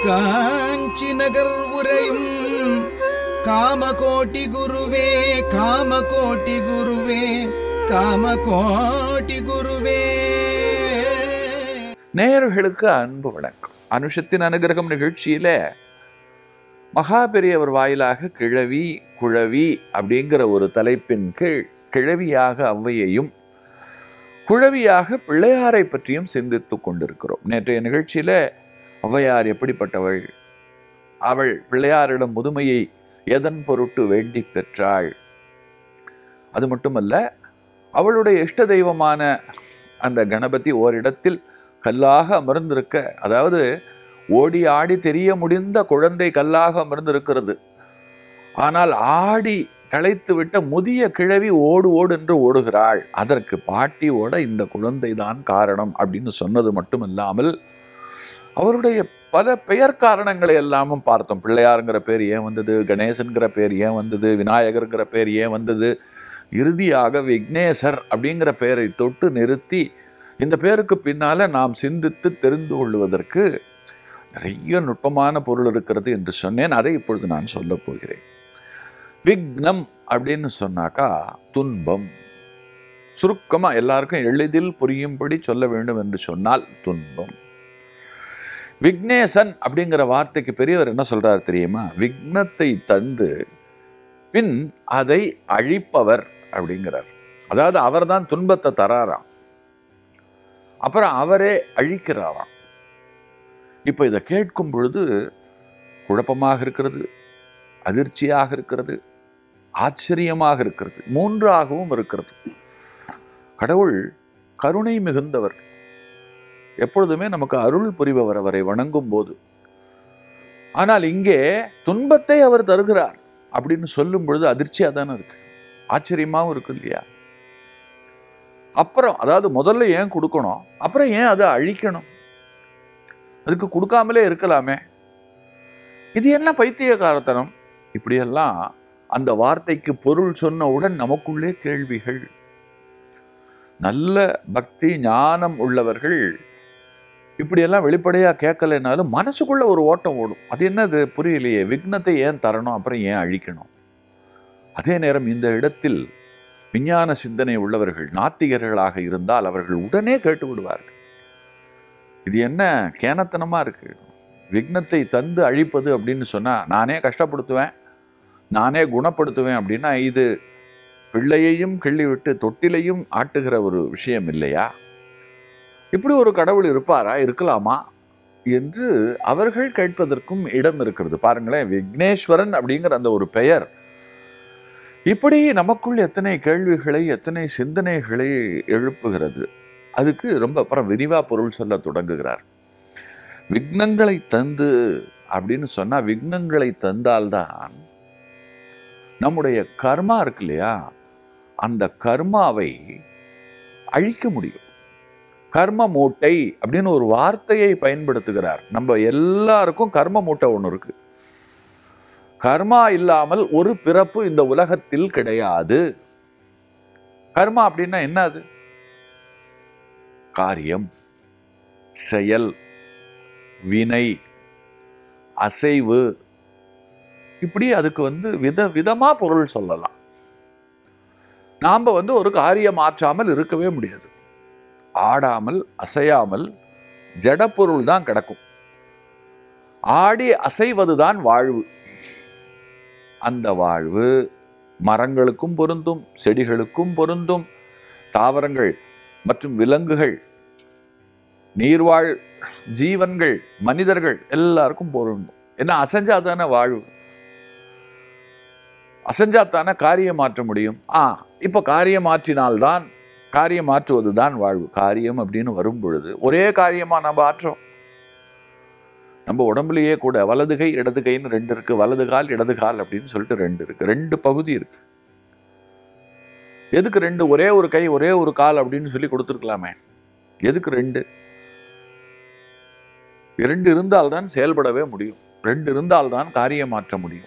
காஞ்சி நகர் உரையும் காமகோட்டி குருவே காமகோட்டி குருவே காமகோட்டி குருவே நேயர்களுக்கு அன்பு வணக்கம் அனுஷத்தின் அனுகிரகம் நிகழ்ச்சியில மகா பெரியவர் வாயிலாக கிழவி குழவி அப்படிங்கிற ஒரு தலைப்பின் கீழ் கிழவியாக ஔவையையும் குழவியாக பிள்ளையாரை பற்றியும் சிந்தித்துக் கொண்டிருக்கிறோம் நேற்றைய நிகழ்ச்சியில ஔவையார் எப்படிப்பட்டவள் அவள் பிள்ளையாரிடம் முதுமையை எதன் பொருட்டு வேண்டி பெற்றாள் அது மட்டுமல்ல அவளுடைய இஷ்ட தெய்வமான அந்த கணபதி ஓரிடத்தில் கல்லாக அமர்ந்திருக்க அதாவது ஓடி ஆடி தெரிய முடிந்த குழந்தை கல்லாக அமர்ந்திருக்கிறது ஆனால் ஆடி களைத்து விட்ட முதிய கிழவி ஓடு ஓடு என்று ஓடுகிறாள் அதற்கு பாட்டி ஓட இந்த குழந்தை தான் காரணம் அப்படின்னு சொன்னது மட்டுமல்லாமல் அவருடைய பல பெயர் காரணங்களை எல்லாமும் பார்த்தோம் பிள்ளையாருங்கிற பேர் ஏன் வந்தது கணேசன்கிற பேர் ஏன் வந்தது விநாயகருங்கிற பேர் ஏன் வந்தது இறுதியாக விக்னேசர் அப்படிங்கிற பெயரை தொட்டு நிறுத்தி இந்த பேருக்கு பின்னால நாம் சிந்தித்து தெரிந்து கொள்வதற்கு நிறைய நுட்பமான பொருள் இருக்கிறது என்று சொன்னேன் அதை இப்பொழுது நான் சொல்லப் போகிறேன் விக்னம் அப்படின்னு சொன்னாக்கா துன்பம் சுருக்கமா எல்லாருக்கும் எளிதில் புரியும்படி சொல்ல வேண்டும் என்று சொன்னால் துன்பம் விக்னேசன் அப்படிங்கிற வார்த்தைக்கு பெரியவர் என்ன சொல்றாரு தெரியுமா விக்னத்தை தந்து பின் அதை அழிப்பவர் அப்படிங்கிறார் அதாவது அவர்தான் துன்பத்தை தராராம் அப்புறம் அவரே அழிக்கிறாராம் இப்போ இதை கேட்கும் பொழுது குழப்பமாக இருக்கிறது அதிர்ச்சியாக இருக்கிறது ஆச்சரியமாக இருக்கிறது மூன்றாகவும் இருக்கிறது கடவுள் கருணை மிகுந்தவர் எப்பொழுதுமே நமக்கு அருள் புரிபவர் அவரை வணங்கும் போது ஆனால் இங்கே துன்பத்தை அவர் தருகிறார் அப்படின்னு சொல்லும் பொழுது அதிர்ச்சியாக தானே இருக்கு ஆச்சரியமாகவும் இருக்கு இல்லையா அப்புறம் அதாவது முதல்ல ஏன் கொடுக்கணும் அப்புறம் ஏன் அதை அழிக்கணும் அதுக்கு கொடுக்காமலே இருக்கலாமே இது என்ன பைத்தியகாரத்தனம் இப்படியெல்லாம் அந்த வார்த்தைக்கு பொருள் சொன்னவுடன் நமக்குள்ளே கேள்விகள் நல்ல பக்தி ஞானம் உள்ளவர்கள் இப்படியெல்லாம் வெளிப்படையாக கேட்கலைனாலும் மனசுக்குள்ள ஒரு ஓட்டம் ஓடும் அது என்னது புரியலையே விக்னத்தை ஏன் தரணும் அப்புறம் ஏன் அழிக்கணும் அதே நேரம் இந்த இடத்தில் விஞ்ஞான சிந்தனை உள்ளவர்கள் நாத்திகர்களாக இருந்தால் அவர்கள் உடனே கேட்டு விடுவார்கள் இது என்ன கேனத்தனமா இருக்கு விக்னத்தை தந்து அழிப்பது அப்படின்னு சொன்னா நானே கஷ்டப்படுத்துவேன் நானே குணப்படுத்துவேன் அப்படின்னா இது பிள்ளையையும் கிள்ளி விட்டு தொட்டிலையும் ஆட்டுகிற ஒரு விஷயம் இல்லையா இப்படி ஒரு கடவுள் இருப்பாரா இருக்கலாமா என்று அவர்கள் கேட்பதற்கும் இடம் இருக்கிறது பாருங்களேன் விக்னேஸ்வரன் அப்படிங்கிற அந்த ஒரு பெயர் இப்படி நமக்குள் எத்தனை கேள்விகளை எத்தனை சிந்தனைகளை எழுப்புகிறது அதுக்கு ரொம்ப அப்புறம் விரிவா பொருள் சொல்ல தொடங்குகிறார் விக்னங்களை தந்து அப்படின்னு சொன்னா விக்னங்களை தந்தால்தான் நம்முடைய கர்மா இருக்கு இல்லையா அந்த கர்மாவை அழிக்க முடியும் கர்ம மூட்டை அப்படின்னு ஒரு வார்த்தையை பயன்படுத்துகிறார் நம்ம எல்லாருக்கும் கர்ம மூட்டை ஒன்று இருக்கு கர்மா இல்லாமல் ஒரு பிறப்பு இந்த உலகத்தில் கிடையாது கர்மா அப்படின்னா என்ன அது காரியம் செயல் வினை அசைவு இப்படி அதுக்கு வந்து வித விதமா பொருள் சொல்லலாம் நாம வந்து ஒரு காரியம் மாற்றாமல் இருக்கவே முடியாது ஆடாமல் அசையாமல் ஜடப்பொருள் தான் கிடக்கும் ஆடி அசைவதுதான் வாழ்வு அந்த வாழ்வு மரங்களுக்கும் பொருந்தும் செடிகளுக்கும் பொருந்தும் தாவரங்கள் மற்றும் விலங்குகள் நீர்வாழ் ஜீவன்கள் மனிதர்கள் எல்லாருக்கும் பொருந்தும் ஏன்னா அசைஞ்சாதானே வாழ்வு அசைஞ்சாத்தானே காரியம் மாற்ற முடியும் ஆ இப்போ காரியம் மாற்றினால்தான் காரியம் மாற்றுவது தான் வாழ்வு காரியம் அப்படின்னு வரும் பொழுது ஒரே காரியமா நம்ம ஆற்றோம் நம்ம உடம்புலயே கூட வலது கை இடது கைன்னு ரெண்டு இருக்கு வலது கால் இடது கால் அப்படின்னு சொல்லிட்டு ரெண்டு இருக்கு ரெண்டு பகுதி இருக்கு எதுக்கு ரெண்டு ஒரே ஒரு கை ஒரே ஒரு கால் அப்படின்னு சொல்லி கொடுத்துருக்கலாமே எதுக்கு ரெண்டு இரண்டு இருந்தால்தான் செயல்படவே முடியும் ரெண்டு இருந்தால்தான் காரியம் மாற்ற முடியும்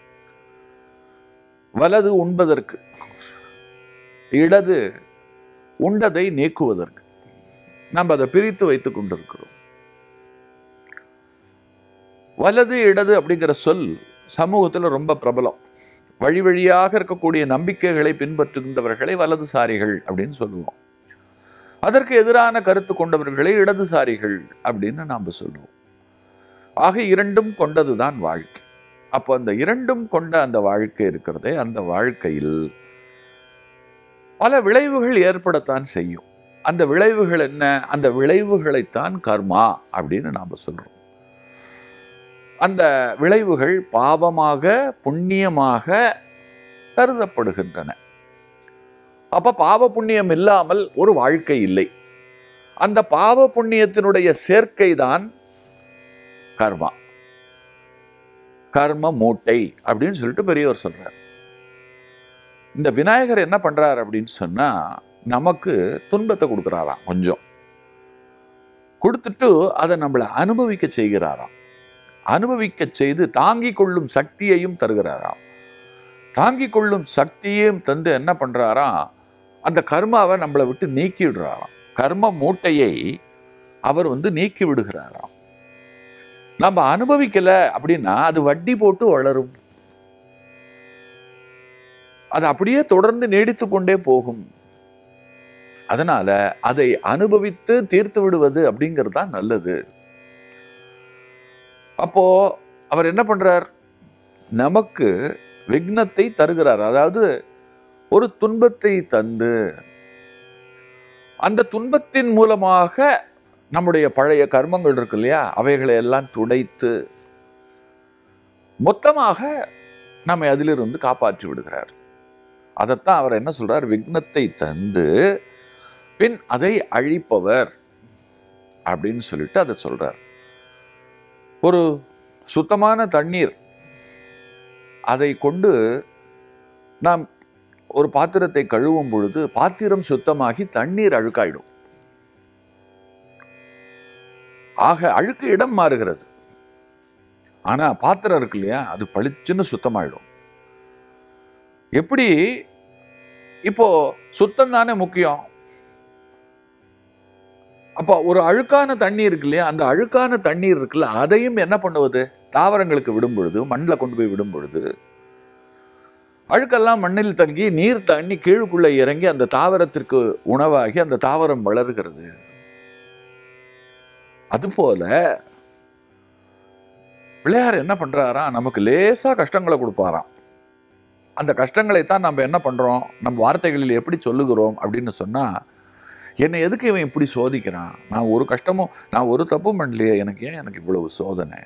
வலது உண்பதற்கு இடது உண்டதை நீக்குவதற்கு நாம் அதை பிரித்து வைத்துக் கொண்டிருக்கிறோம் வலது இடது அப்படிங்கிற சொல் சமூகத்தில் ரொம்ப பிரபலம் வழி வழியாக இருக்கக்கூடிய நம்பிக்கைகளை பின்பற்றுகின்றவர்களை வலதுசாரிகள் அப்படின்னு சொல்லுவோம் அதற்கு எதிரான கருத்து கொண்டவர்களை இடதுசாரிகள் அப்படின்னு நாம் சொல்லுவோம் ஆக இரண்டும் கொண்டதுதான் வாழ்க்கை அப்போ அந்த இரண்டும் கொண்ட அந்த வாழ்க்கை இருக்கிறதே அந்த வாழ்க்கையில் பல விளைவுகள் ஏற்படத்தான் செய்யும் அந்த விளைவுகள் என்ன அந்த விளைவுகளைத்தான் கர்மா அப்படின்னு நாம் சொல்றோம் அந்த விளைவுகள் பாவமாக புண்ணியமாக கருதப்படுகின்றன அப்ப பாவ புண்ணியம் இல்லாமல் ஒரு வாழ்க்கை இல்லை அந்த பாவ புண்ணியத்தினுடைய சேர்க்கை தான் கர்மா கர்ம மூட்டை அப்படின்னு சொல்லிட்டு பெரியவர் சொல்றார் இந்த விநாயகர் என்ன பண்றார் அப்படின்னு சொன்னா நமக்கு துன்பத்தை கொடுக்குறாராம் கொஞ்சம் கொடுத்துட்டு அதை நம்மளை அனுபவிக்க செய்கிறாராம் அனுபவிக்க செய்து தாங்கிக் கொள்ளும் சக்தியையும் தருகிறாராம் தாங்கிக் கொள்ளும் சக்தியையும் தந்து என்ன பண்றாராம் அந்த கர்மாவை நம்மளை விட்டு நீக்கி விடுறாராம் கர்ம மூட்டையை அவர் வந்து நீக்கி விடுகிறாராம் நம்ம அனுபவிக்கல அப்படின்னா அது வட்டி போட்டு வளரும் அது அப்படியே தொடர்ந்து நீடித்து கொண்டே போகும் அதனால அதை அனுபவித்து தீர்த்து விடுவது அப்படிங்கிறது தான் நல்லது அப்போ அவர் என்ன பண்றார் நமக்கு விக்னத்தை தருகிறார் அதாவது ஒரு துன்பத்தை தந்து அந்த துன்பத்தின் மூலமாக நம்முடைய பழைய கர்மங்கள் இருக்கு இல்லையா அவைகளை எல்லாம் துடைத்து மொத்தமாக நம்மை அதிலிருந்து காப்பாற்றி விடுகிறார் அதைத்தான் அவர் என்ன சொல்றார் விக்னத்தை தந்து பின் அதை அழிப்பவர் அப்படின்னு சொல்லிட்டு அதை சொல்றார் ஒரு சுத்தமான தண்ணீர் அதை கொண்டு நாம் ஒரு பாத்திரத்தை கழுவும் பொழுது பாத்திரம் சுத்தமாகி தண்ணீர் அழுக்காயிடும் ஆக அழுக்கு இடம் மாறுகிறது ஆனா பாத்திரம் இருக்கு இல்லையா அது பளிச்சுன்னு சுத்தமாயிடும் எப்படி இப்போ சுத்தம் தானே முக்கியம் அப்போ ஒரு அழுக்கான தண்ணி இருக்கு இல்லையா அந்த அழுக்கான தண்ணீர் இருக்குல்ல அதையும் என்ன பண்ணுவது தாவரங்களுக்கு விடும் பொழுது மண்ணில் கொண்டு போய் விடும் பொழுது அழுக்கெல்லாம் மண்ணில் தங்கி நீர் தண்ணி கீழுக்குள்ள இறங்கி அந்த தாவரத்திற்கு உணவாகி அந்த தாவரம் வளர்கிறது அதுபோல பிள்ளையார் என்ன பண்றாராம் நமக்கு லேசா கஷ்டங்களை கொடுப்பாராம் அந்த கஷ்டங்களை தான் நம்ம என்ன பண்றோம் நம்ம வார்த்தைகளில் எப்படி சொல்லுகிறோம் அப்படின்னு சொன்னா என்னை எதுக்கு இவன் இப்படி சோதிக்கிறான் நான் ஒரு கஷ்டமும் நான் ஒரு தப்பும் பண்ணலையே எனக்கு ஏன் எனக்கு இவ்வளவு சோதனை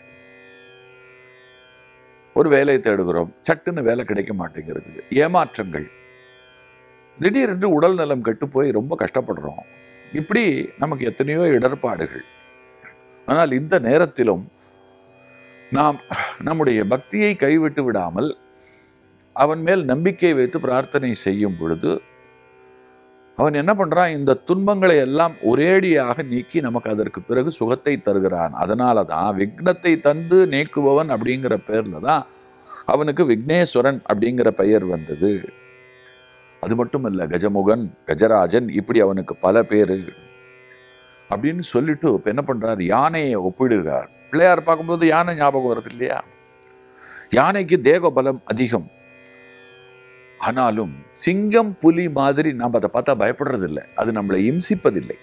ஒரு வேலையை தேடுகிறோம் சட்டுன்னு வேலை கிடைக்க மாட்டேங்கிறது ஏமாற்றங்கள் திடீரென்று உடல் நலம் கெட்டு போய் ரொம்ப கஷ்டப்படுறோம் இப்படி நமக்கு எத்தனையோ இடர்பாடுகள் ஆனால் இந்த நேரத்திலும் நாம் நம்முடைய பக்தியை கைவிட்டு விடாமல் அவன் மேல் நம்பிக்கை வைத்து பிரார்த்தனை செய்யும் பொழுது அவன் என்ன பண்றான் இந்த துன்பங்களை எல்லாம் ஒரேடியாக நீக்கி நமக்கு அதற்கு பிறகு சுகத்தை தருகிறான் அதனால தான் விக்னத்தை தந்து நீக்குபவன் அப்படிங்கிற பேர்ல தான் அவனுக்கு விக்னேஸ்வரன் அப்படிங்கிற பெயர் வந்தது அது மட்டும் இல்ல கஜமுகன் கஜராஜன் இப்படி அவனுக்கு பல பேரு அப்படின்னு சொல்லிட்டு இப்ப என்ன பண்றார் யானையை ஒப்பிடுகிறார் பிள்ளையார் பார்க்கும்போது யானை ஞாபகம் வருது இல்லையா யானைக்கு தேக பலம் அதிகம் ஆனாலும் சிங்கம் புலி மாதிரி நாம் அதை பார்த்தா பயப்படுறது இல்லை அது நம்மளை இம்சிப்பதில்லை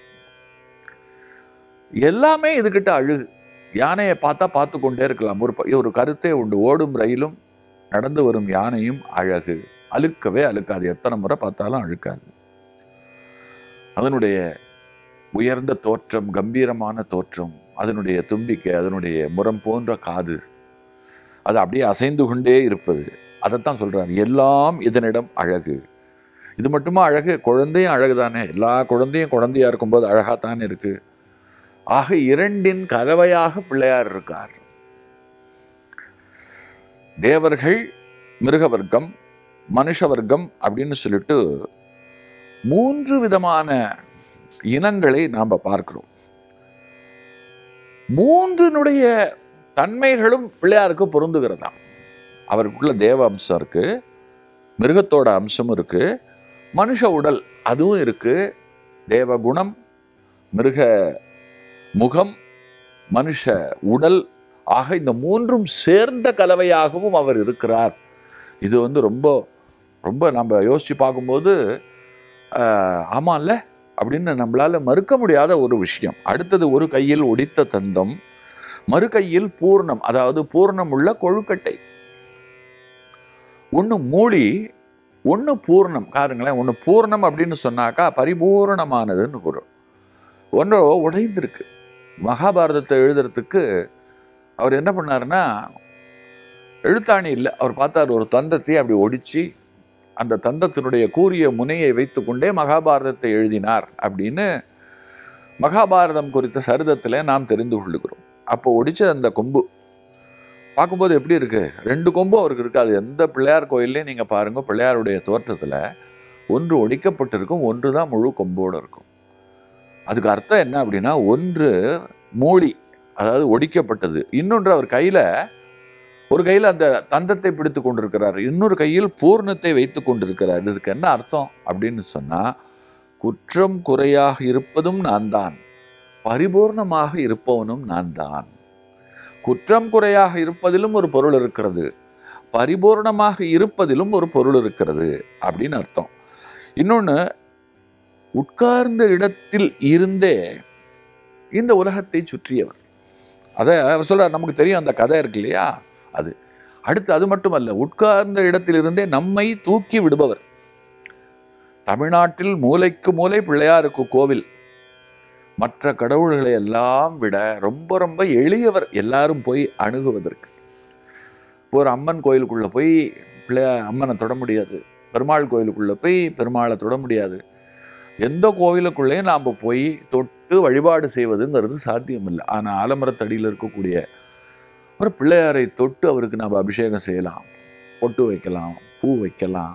எல்லாமே இதுகிட்ட அழுகு யானையை பார்த்தா பார்த்து கொண்டே இருக்கலாம் ஒரு ப- ஒரு கருத்தே உண்டு ஓடும் ரயிலும் நடந்து வரும் யானையும் அழகு அழுக்கவே அழுக்காது எத்தனை முறை பார்த்தாலும் அழுக்காது அதனுடைய உயர்ந்த தோற்றம் கம்பீரமான தோற்றம் அதனுடைய தும்பிக்கை அதனுடைய முரம் போன்ற காது அது அப்படியே அசைந்து கொண்டே இருப்பது அதைத்தான் சொல்றார் எல்லாம் இதனிடம் அழகு இது மட்டுமா அழகு குழந்தையும் அழகு தானே எல்லா குழந்தையும் குழந்தையா இருக்கும்போது அழகாத்தானே இருக்கு ஆக இரண்டின் கலவையாக பிள்ளையார் இருக்கார் தேவர்கள் மிருகவர்க்கம் மனுஷ வர்க்கம் அப்படின்னு சொல்லிட்டு மூன்று விதமான இனங்களை நாம் பார்க்கிறோம் மூன்றினுடைய தன்மைகளும் பிள்ளையாருக்கு பொருந்துகிறதாம் அவருக்குள்ள தேவ அம்சம் இருக்கு மிருகத்தோட அம்சமும் இருக்கு மனுஷ உடல் அதுவும் இருக்கு தேவ குணம் மிருக முகம் மனுஷ உடல் ஆக இந்த மூன்றும் சேர்ந்த கலவையாகவும் அவர் இருக்கிறார் இது வந்து ரொம்ப ரொம்ப நம்ம யோசிச்சு பார்க்கும்போது ஆஹ், ஆமாம்ல அப்படின்னு நம்மளால மறுக்க முடியாத ஒரு விஷயம் அடுத்தது ஒரு கையில் ஒடித்த தந்தம் மறு கையில் பூர்ணம் அதாவது பூர்ணம் உள்ள கொழுக்கட்டை ஒன்று மூடி ஒன்று பூர்ணம் காருங்களேன் ஒன்று பூர்ணம் அப்படின்னு சொன்னாக்கா பரிபூரணமானதுன்னு பொருள் ஒன்று உடைந்திருக்கு மகாபாரதத்தை எழுதுறதுக்கு அவர் என்ன பண்ணாருன்னா எழுத்தாணி இல்லை அவர் பார்த்தார் ஒரு தந்தத்தை அப்படி ஒடிச்சு அந்த தந்தத்தினுடைய கூரிய முனையை வைத்துக்கொண்டே மகாபாரதத்தை எழுதினார் அப்படின்னு மகாபாரதம் குறித்த சரிதத்தில் நாம் தெரிந்து கொள்ளுகிறோம் அப்போ ஒடிச்ச அந்த கொம்பு பார்க்கும்போது எப்படி இருக்கு ரெண்டு கொம்பும் அவருக்கு இருக்காது எந்த பிள்ளையார் கோயில்லையும் நீங்கள் பாருங்க பிள்ளையாருடைய தோற்றத்தில் ஒன்று ஒடிக்கப்பட்டிருக்கும் ஒன்று தான் முழு கொம்போடு இருக்கும் அதுக்கு அர்த்தம் என்ன அப்படின்னா ஒன்று மூடி அதாவது ஒடிக்கப்பட்டது இன்னொன்று அவர் கையில் ஒரு கையில் அந்த தந்தத்தை பிடித்து கொண்டிருக்கிறார் இன்னொரு கையில் பூர்ணத்தை வைத்து கொண்டிருக்கிறார் இதுக்கு என்ன அர்த்தம் அப்படின்னு சொன்னால் குற்றம் குறையாக இருப்பதும் நான் தான் பரிபூர்ணமாக இருப்பவனும் நான் தான் குற்றம் குறையாக இருப்பதிலும் ஒரு பொருள் இருக்கிறது பரிபூர்ணமாக இருப்பதிலும் ஒரு பொருள் இருக்கிறது அப்படின்னு அர்த்தம் இன்னொன்று உட்கார்ந்த இடத்தில் இருந்தே இந்த உலகத்தை சுற்றியவர் அதை அவர் சொல்றார் நமக்கு தெரியும் அந்த கதை இருக்கு இல்லையா அது அடுத்து அது மட்டுமல்ல உட்கார்ந்த இடத்திலிருந்தே நம்மை தூக்கி விடுபவர் தமிழ்நாட்டில் மூலைக்கு மூலை பிள்ளையாருக்கு கோவில் மற்ற கடவுள்களை எல்லாம் விட ரொம்ப ரொம்ப எளியவர் எல்லாரும் போய் அணுகுவதற்கு இப்போ ஒரு அம்மன் கோயிலுக்குள்ளே போய் பிள்ளையா அம்மனை தொட முடியாது பெருமாள் கோயிலுக்குள்ளே போய் பெருமாளை தொட முடியாது எந்த கோவிலுக்குள்ளேயும் நாம் போய் தொட்டு வழிபாடு செய்வதுங்கிறது சாத்தியமில்லை ஆனால் ஆலமரத்தடியில் இருக்கக்கூடிய ஒரு பிள்ளையாரை தொட்டு அவருக்கு நாம் அபிஷேகம் செய்யலாம் பொட்டு வைக்கலாம் பூ வைக்கலாம்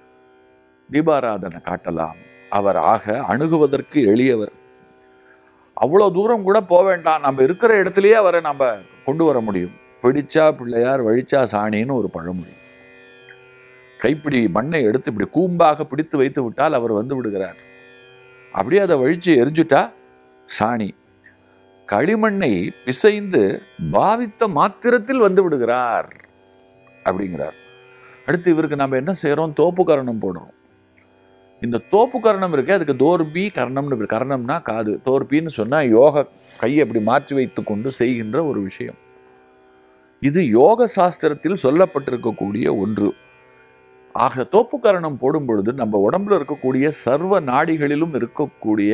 தீபாராதனை காட்டலாம் அவர் ஆக அணுகுவதற்கு எளியவர் அவ்வளோ தூரம் கூட போக வேண்டாம் நம்ம இருக்கிற இடத்துலயே அவரை நம்ம கொண்டு வர முடியும் பிடிச்சா பிள்ளையார் வழிச்சா சாணின்னு ஒரு பழமொழி கைப்பிடி மண்ணை எடுத்து இப்படி கூம்பாக பிடித்து வைத்து விட்டால் அவர் வந்து விடுகிறார் அப்படியே அதை வழிச்சு எரிஞ்சுட்டா சாணி களிமண்ணை பிசைந்து பாவித்த மாத்திரத்தில் வந்து விடுகிறார் அப்படிங்கிறார் அடுத்து இவருக்கு நம்ம என்ன செய்கிறோம் தோப்பு கரணம் போடுறோம் இந்த தோப்பு கரணம் இருக்கு அதுக்கு தோர்பி கரணம்னு பேர். கரணம்னா காது தோர்பின்னு சொன்னால் யோக கையை அப்படி மாற்றி வைத்து கொண்டு செய்கின்ற ஒரு விஷயம் இது யோக சாஸ்திரத்தில் சொல்லப்பட்டிருக்கக்கூடிய ஒன்று ஆக தோப்பு கரணம் போடும் பொழுது நம்ம உடம்புல இருக்கக்கூடிய சர்வ நாடிகளிலும் இருக்கக்கூடிய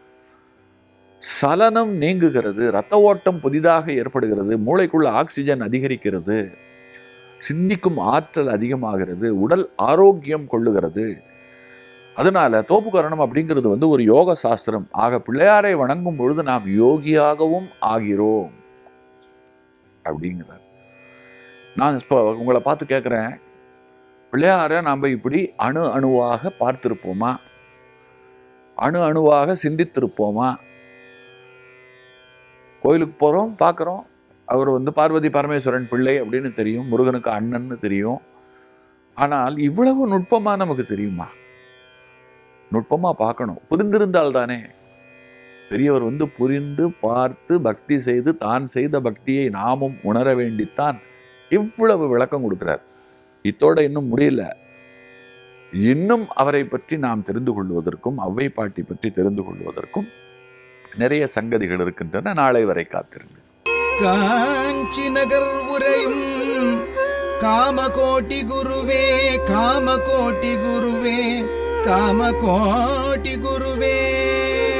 சலனம் நீங்குகிறது இரத்த ஓட்டம் புதிதாக ஏற்படுகிறது மூளைக்குள்ள ஆக்சிஜன் அதிகரிக்கிறது சிந்திக்கும் ஆற்றல் அதிகமாகிறது உடல் ஆரோக்கியம் கொள்ளுகிறது அதனால தோப்பு கரணம் அப்படிங்கிறது வந்து ஒரு யோக சாஸ்திரம் ஆக பிள்ளையாரை வணங்கும் பொழுது நாம் யோகியாகவும் ஆகிறோம் அப்படிங்கிறார் நான் இப்போ உங்களை பார்த்து கேட்குறேன் பிள்ளையாரை நாம் இப்படி அணு அணுவாக பார்த்திருப்போமா அணு அணுவாக சிந்தித்திருப்போமா கோயிலுக்கு போகிறோம் பார்க்குறோம் அவர் வந்து பார்வதி பரமேஸ்வரன் பிள்ளை அப்படின்னு தெரியும் முருகனுக்கு அண்ணன்னு தெரியும் ஆனால் இவ்வளவு நுட்பமாக நமக்கு தெரியுமா நுட்பமாக பார்க்கணும் புரிந்திருந்தால் தானே பெரியவர் வந்து புரிந்து பார்த்து பக்தி செய்து தான் செய்த பக்தியை நாமும் உணர வேண்டித்தான் இவ்வளவு விளக்கம் கொடுக்கிறார் இத்தோட இன்னும் முடியல இன்னும் அவரை பற்றி நாம் தெரிந்து கொள்வதற்கும் அவ்வை பாட்டி பற்றி தெரிந்து கொள்வதற்கும் நிறைய சங்கதிகள் இருக்கின்றன நாளை வரை காத்திருங்கள் காஞ்சி நகர் உரையும் காமகோட்டி குருவே காமகோட்டி குருவே காமகோட்டி குருவே